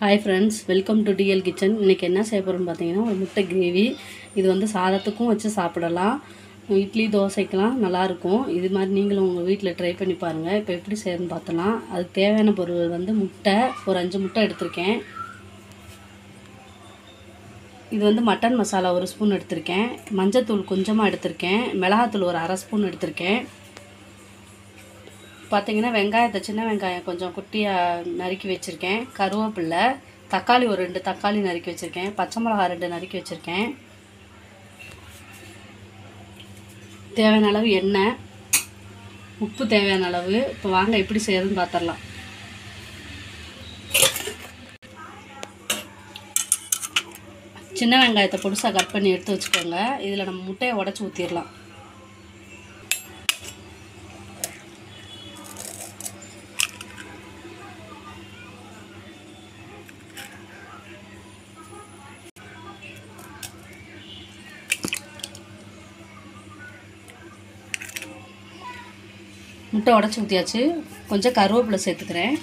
hi friends welcome to DL kitchen இன்றைக்கி என்ன செய்ய போகிறோம்னு பார்த்தீங்கன்னா ஒரு முட்டை கிரேவி இது வந்து சாதத்துக்கும் வச்சு சாப்பிடலாம் இட்லி தோசைக்கெலாம் நல்லாயிருக்கும் இது மாதிரி நீங்களும் உங்கள் வீட்டில் ட்ரை பண்ணி பாருங்கள் இப்போ எப்படி செய்யணும்னு பார்த்தலாம் அதுக்கு தேவையான பொருள் வந்து முட்டை ஒரு அஞ்சு முட்டை எடுத்திருக்கேன் இது வந்து மட்டன் மசாலா ஒரு ஸ்பூன் எடுத்திருக்கேன் மஞ்சத்தூள் கொஞ்சமாக எடுத்திருக்கேன் மிளகாத்தூள் ஒரு அரை ஸ்பூன் எடுத்திருக்கேன் பார்த்தீங்கன்னா வெங்காயத்தை சின்ன வெங்காயம் கொஞ்சம் குட்டியாக நறுக்கி வச்சுருக்கேன் கருவேப்பில்லை தக்காளி ஒரு ரெண்டு தக்காளி நறுக்கி வச்சுருக்கேன் பச்சை மிளகா ரெண்டு நறுக்கி வச்சுருக்கேன் தேவையான அளவு எண்ணெய் உப்பு தேவையான அளவு இப்போ வாங்க எப்படி செய்யறதுன்னு பார்த்துடலாம் சின்ன வெங்காயத்தை பொடிசாக கட் பண்ணி எடுத்து வச்சுக்கோங்க இதில் நம்ம முட்டையை உடச்சி ஊற்றிடலாம் முட்டை உடச்சி ஊற்றியாச்சு கொஞ்சம் கருவேப்பிலை சேர்த்துக்கிறேன்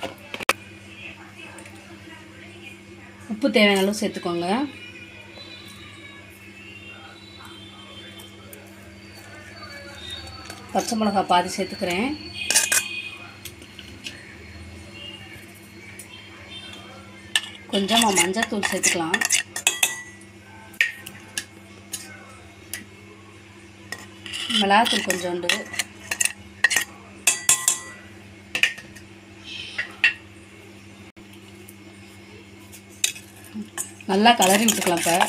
உப்பு தேவையான அளவு சேர்த்துக்கோங்க பச்சை மிளகாய் பாதி சேர்த்துக்கிறேன் கொஞ்சமாக மஞ்சத்தூள் சேர்த்துக்கலாம் மிளகாத்தூள் கொஞ்சோண்டு நல்லா கலரி விட்டுக்கலாம் இப்போ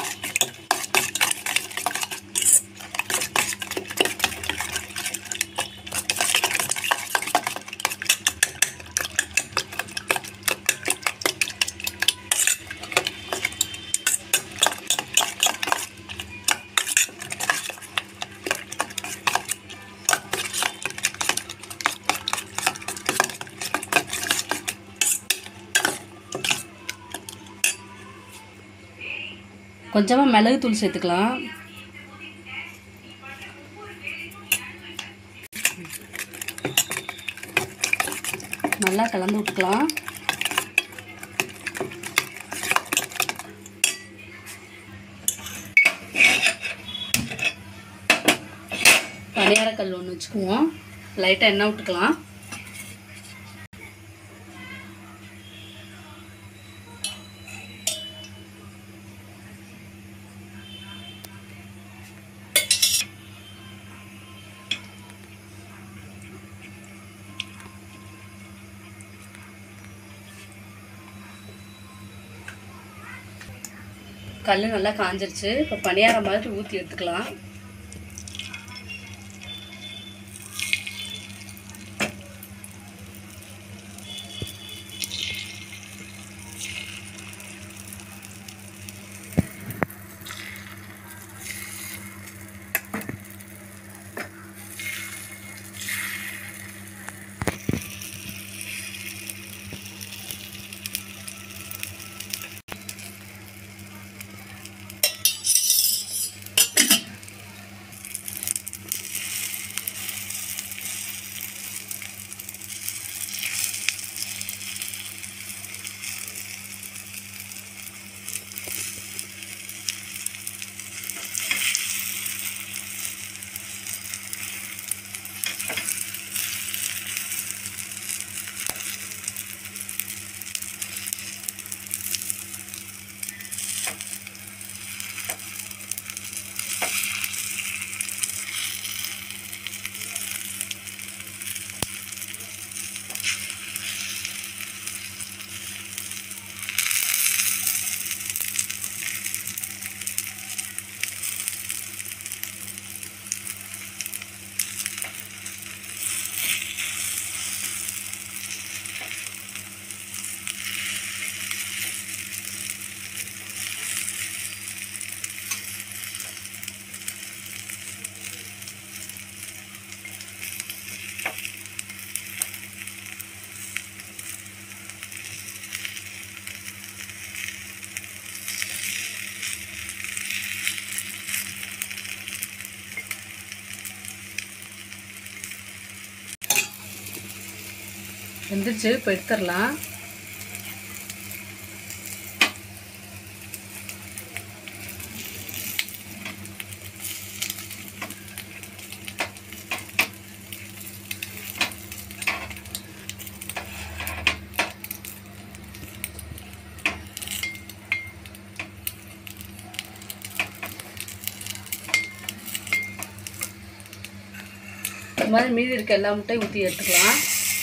கொஞ்சமாக மிளகு தூள் சேர்த்துக்கலாம் நல்லா கலந்து விட்டுக்கலாம் பணியாரக்கல் ஒன்று வச்சுக்குவோம் லைட்டாக எண்ணெய் விட்டுக்கலாம் கல் நல்லா காஞ்சிருச்சு இப்போ பணியாரம் மாதிரி ஊற்றி எடுத்துக்கலாம் வெந்துருச்சு இப்போ எடுத்துடலாம் மாதிரி மீதி இருக்க எல்லா முட்டையும் ஊற்றி எடுத்துக்கலாம்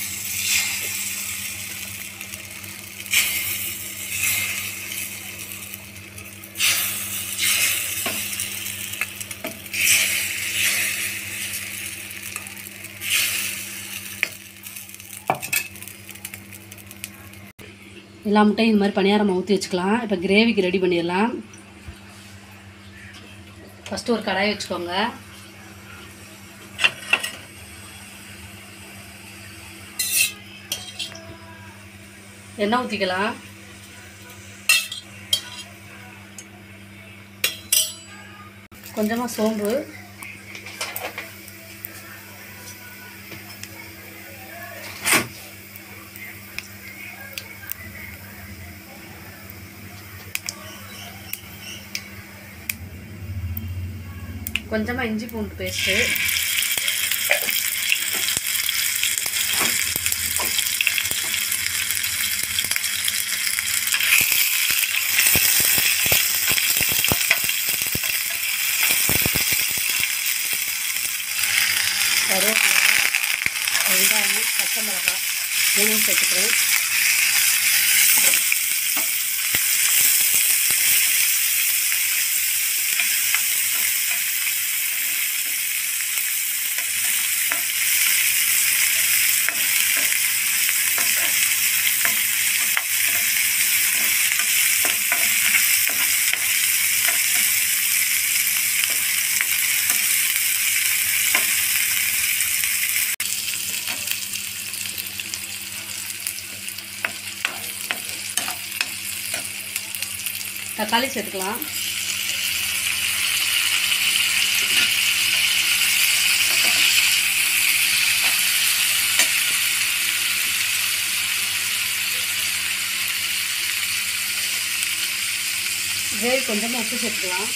எல்லா முட்டையும் இந்த மாதிரி பணியாரமாக ஊற்றி வச்சுக்கலாம் இப்போ கிரேவிக்கு ரெடி பண்ணிடலாம் ஃபஸ்ட்டு ஒரு கடாய் வச்சுக்கோங்க எண்ணெய் ஊற்றிக்கலாம் கொஞ்சமாக சோம்பு கொஞ்சமாக இஞ்சி பூண்டு பேஸ்ட்டு கருவேப்பிலை வெங்காயம் பச்சை மிளகாய் மூணும் சேர்த்துக்கிறேன் தக்காளி சேர்த்துக்கலாம் கிரேவி கொஞ்சமாக உப்பு சேர்த்துக்கலாம்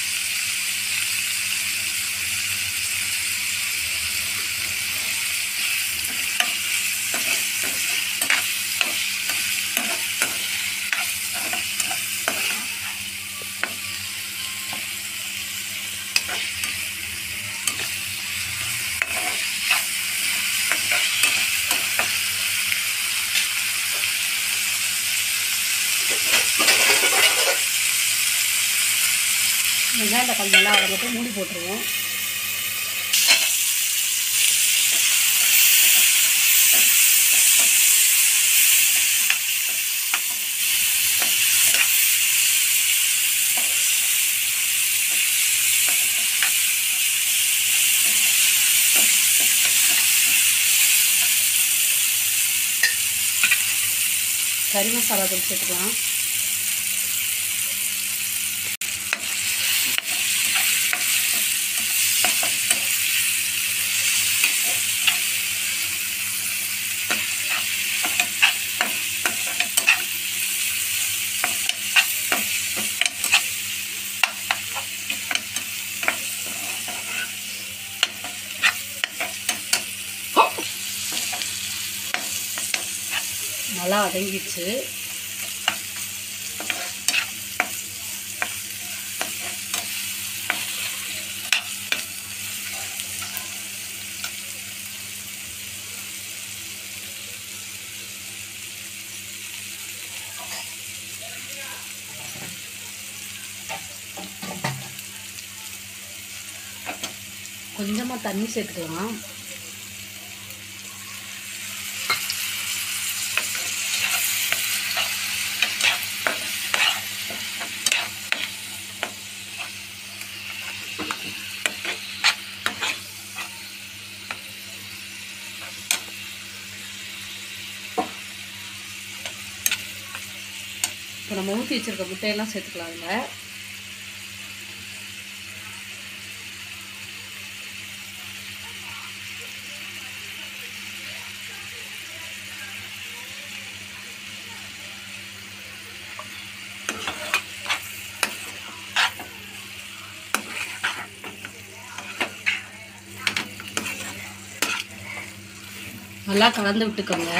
வெங்காயம் தக்காளி நல்லா வதங்கட்டும் மூடி போட்டுருவோம் கறி மசாலா தூள் சேர்த்துக்கலாம் நல்லா வதங்கிடுச்சு கொஞ்சமாக தண்ணி சேர்த்துக்கலாம் இப்போ நம்ம ஊற்றி வச்சுருக்க முட்டையெல்லாம் சேர்த்துக்கலாம் அதில் நல்லா கலந்து விட்டுக்கோங்க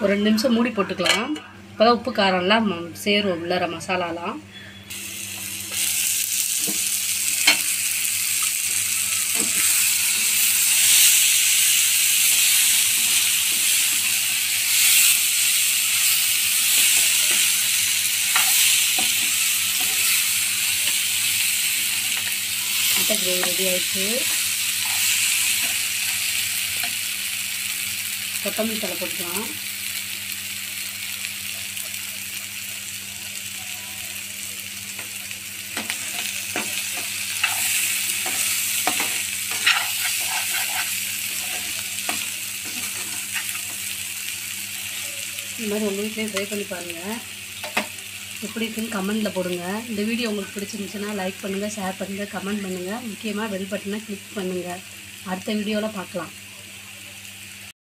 ஒரு ரெண்டு நிமிஷம் மூடி போட்டுக்கலாம் இப்போ தான் உப்பு காரம்லாம் ம- சேரும் உள்ளார மசாலாலாம் முட்டை கிரேவி ரெடி ஆயிடுச்சு கொத்தமல்லி தலை போட்டுக்கலாம் இந்த மாதிரி உங்கள் வீட்லேயும் ட்ரை பண்ணி பாருங்கள் எப்படி இருக்குன்னு கமெண்ட்டில் போடுங்க இந்த வீடியோ உங்களுக்கு பிடிச்சிருந்துச்சுன்னா லைக் பண்ணுங்கள் ஷேர் பண்ணுங்கள் கமெண்ட் பண்ணுங்கள் முக்கியமாக பெல் பட்டனை கிளிக் பண்ணுங்கள் அடுத்த வீடியோவில் பார்க்கலாம்